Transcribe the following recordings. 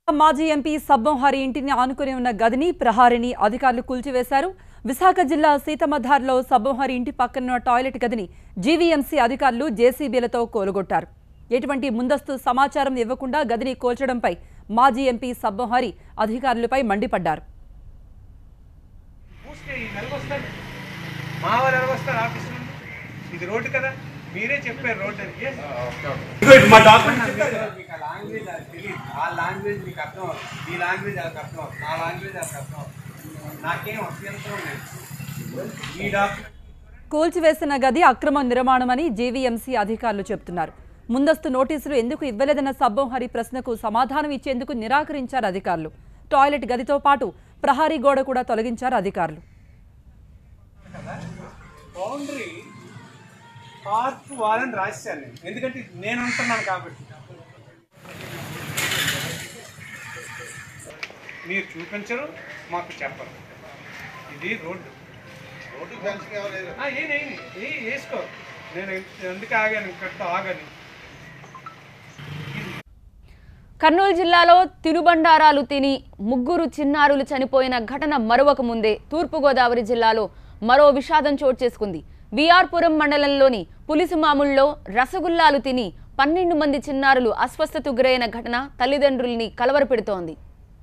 మాజీ ఎంపీ సబ్బంహారి ఇంటిని ఆనుకుని ఉన్న గదిని ప్రహారిని అధికారులు కూల్చివేశారు విశాఖ జిల్లా సీతమధార్లో సబ్బంహారి ఇంటి పక్కనున్న టాయిలెట్ గదిని జీవీఎంసీ అధికారులు జేసీబీలతో కోలుగొట్టారు ఎటువంటి ముందస్తు సమాచారం ఇవ్వకుండా గదిని కోల్చడంపై మాజీ ఎంపీ సబ్బంహారి అధికారులపై మండిపడ్డారు పూస్తే ఈ నెల వస్తాడు మా వారు ఎలా వస్తారు ఆఫీస్ నుండి ఇది రోడ్డు కదా మీరే చెప్పారు రోడ్డు అని Yes. ఇదిగో ఇది మా డాక్యుమెంట్ చెప్పారు మీకు ఆ లాంగ్వేజ్ అది తెలియదు ఆ లాంగ్వేజ్ మీకు అర్థం అవుతుంది ఈ లాంగ్వేజ్ వాళ్ళకి అర్థం అవుతుంది నా లాంగ్వేజ్ వాళ్ళకి అర్థం అవుతుంది నాకేం అభ్యంతరం లేదు ఈ డాక్యుమెంట్ కూల్చివేసిన గది అక్రమ నిర్మాణమని జీవీఎంసీ అధికారులు చెబుతున్నారు ముందస్తు నోటీసులు ఎందుకు ఇవ్వలేదన్న సబ్బంహరి ప్రశ్నకు సమాధానం ఇచ్చేందుకు నిరాకరించారు అధికారులు టాయిలెట్ గదితో పాటు ప్రహారీ గోడ కూడా తొలగించారు అధికారులు బౌండరీ పార్క్ వాళ్ళని రాశాను నేను ఎందుకంటే ఇది నేను ఉంటున్నాను కాబట్టి మీరు చూపించరు మాకు చెప్పరు ఇది రోడ్డు ఆ, ఏం ఏం ఏ వేసుకో నేను ఎందుకు ఆగాను ఇక్కడితో ఆగాను కర్నూలు జిల్లాలో తినుబండారాలు తిని ముగ్గురు చిన్నారులు చనిపోయిన ఘటన మరొక ముందే తూర్పుగోదావరి జిల్లాలో మరో విషాదం చోటు చేసుకుంది విఆర్పురం మండలంలోని పులిసుమాముల్లో రసగుల్లాలు తిని పన్నెండు మంది చిన్నారులు అస్వస్థతకు గురైన ఘటన తల్లిదండ్రుల్ని కలవరపెడుతోంది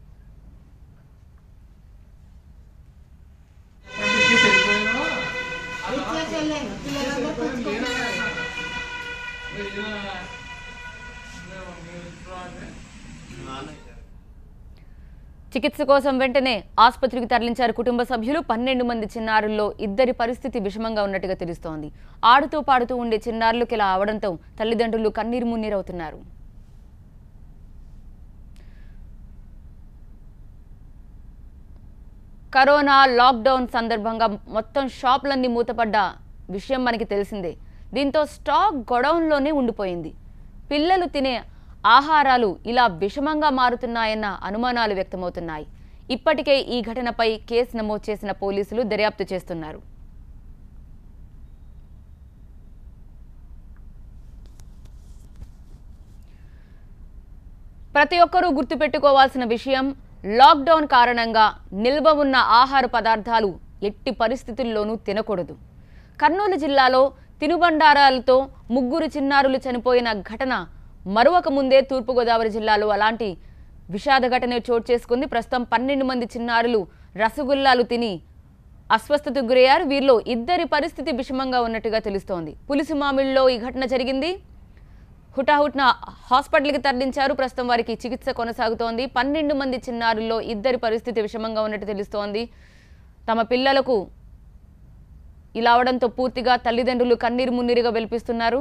చికిత్స కోసం వెంటనే ఆసుపత్రికి తరలించారు కుటుంబ సభ్యులు పన్నెండు మంది చిన్నారుల్లో ఇద్దరి పరిస్థితి విషమంగా ఉన్నట్టుగా తెలుస్తోంది ఆడుతూ పాడుతూ ఉండే చిన్నారులకు ఇలా అవడంతో తల్లిదండ్రులు కన్నీరు మున్నీరవుతున్నారు కరోనా లాక్డౌన్ సందర్భంగా మొత్తం షాపులన్నీ మూతపడ్డ విషయం మనకి తెలిసిందే దీంతో స్టాక్ గొడౌన్లోనే ఉండిపోయింది పిల్లలు తినే ఆహారాలు ఇలా విషమంగా మారుతున్నాయన్న అనుమానాలు వ్యక్తమవుతున్నాయి ఇప్పటికే ఈ ఘటనపై కేసు నమోదు చేసిన పోలీసులు దర్యాప్తు చేస్తున్నారు ప్రతి ఒక్కరూ గుర్తుపెట్టుకోవాల్సిన విషయం లాక్డౌన్ కారణంగా నిల్వ ఉన్న ఆహార పదార్థాలు ఎట్టి పరిస్థితుల్లోనూ తినకూడదు కర్నూలు జిల్లాలో తినుబండారాలతో ముగ్గురు చిన్నారులు చనిపోయిన ఘటన మరొక ముందే తూర్పుగోదావరి జిల్లాలో అలాంటి విషాద ఘటన చోటు చేసుకుంది ప్రస్తుతం పన్నెండు మంది చిన్నారులు రసగుల్లాలు తిని అస్వస్థతకు గురయ్యారు వీరిలో ఇద్దరి పరిస్థితి విషమంగా ఉన్నట్టుగా తెలుస్తోంది పులిసి మామిడిలో ఈ ఘటన జరిగింది హుటాహుట్న హాస్పిటల్కి తరలించారు ప్రస్తుతం వారికి చికిత్స కొనసాగుతోంది పన్నెండు మంది చిన్నారుల్లో ఇద్దరి పరిస్థితి విషమంగా ఉన్నట్టు తెలుస్తోంది తమ పిల్లలకు ఇలా అవడంతో పూర్తిగా తల్లిదండ్రులు కన్నీరు మున్నీరుగా వెలిపిస్తున్నారు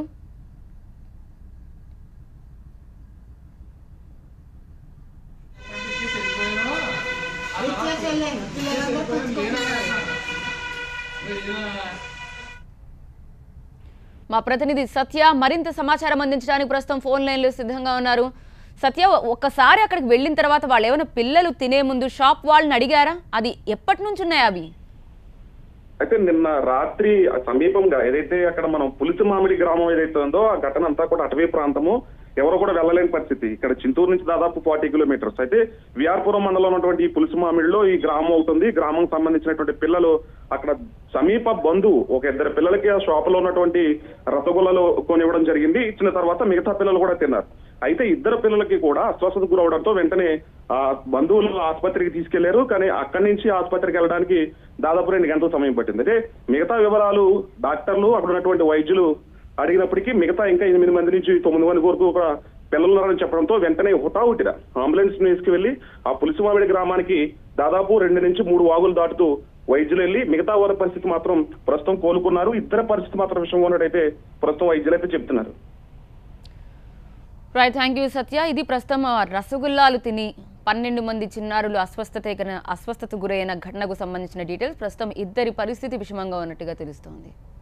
మా ప్రతినిధి సత్య మరింత సమాచారం అందించడానికి ప్రస్తుతం ఫోన్ లైన్లో సిద్ధంగా ఉన్నారు సత్య ఒక్కసారి అక్కడికి వెళ్ళిన తర్వాత వాళ్ళు ఏమైనా పిల్లలు తినే ముందు షాప్ వాళ్ళని అడిగారా అది ఎప్పటి నుంచి ఉన్నాయి అవి అయితే నిన్న రాత్రి సమీపంగా ఏదైతే అక్కడ మనం పులిసి మామిడి గ్రామం ఏదైతే ఉందో ఆ ఘటన అంతా కూడా అటవీ ప్రాంతము ఎవరు కూడా వెళ్ళలేని పరిస్థితి ఇక్కడ చింతూరు నుంచి దాదాపు ఫార్టీ కిలోమీటర్స్ అయితే విఆర్పురం మండలంలో ఉన్నటువంటి ఈ పులిసి మామిడిలో ఈ గ్రామం అవుతుంది గ్రామం సంబంధించినటువంటి పిల్లలు అక్కడ సమీప బంధువు ఒక ఇద్దరు పిల్లలకి ఆ షాప్ లో ఉన్నటువంటి రసగుల్లలు కొనివ్వడం జరిగింది ఇచ్చిన తర్వాత మిగతా పిల్లలు కూడా తిన్నారు అయితే ఇద్దరు పిల్లలకి కూడా అస్వస్థతకు గురవడంతో వెంటనే ఆ బంధువులు ఆసుపత్రికి తీసుకెళ్లారు కానీ అక్కడి నుంచి ఆసుపత్రికి వెళ్ళడానికి దాదాపు రెండు గంటల సమయం పట్టింది అంటే మిగతా వివరాలు డాక్టర్లు అక్కడ ఉన్నటువంటి వైద్యులు అడిగినప్పటికీ మిగతా ఇంకా ఎనిమిది మంది నుంచి తొమ్మిది మంది వరకు కూడా పిల్లలు ఉన్నారని చెప్పడంతో వెంటనే హుటాహుటిన అంబులెన్స్ తీసుకువెళ్లి ఆ పులిసిమామిడి గ్రామానికి దాదాపు రెండు నుంచి మూడు వాగులు దాటుతూ వైద్యులు వెళ్ళి మిగతా వారి పరిస్థితి మాత్రం ప్రస్తుతం కోలుకున్నారు ఇద్దరు పరిస్థితి మాత్రం విషయంగా ఉన్నట్టయితే ప్రస్తుతం వైద్యులు అయితే చెప్తున్నారు రైట్ థ్యాంక్ యూ సత్య ఇది ప్రస్తుతం ఆ, రసగుల్లాలు తిని పన్నెండు మంది చిన్నారులు అస్వస్థత అస్వస్థతకు గురైన ఘటనకు సంబంధించిన డీటెయిల్స్ ప్రస్తుతం ఇద్దరి పరిస్థితి విషమంగా ఉన్నట్టుగా తెలుస్తోంది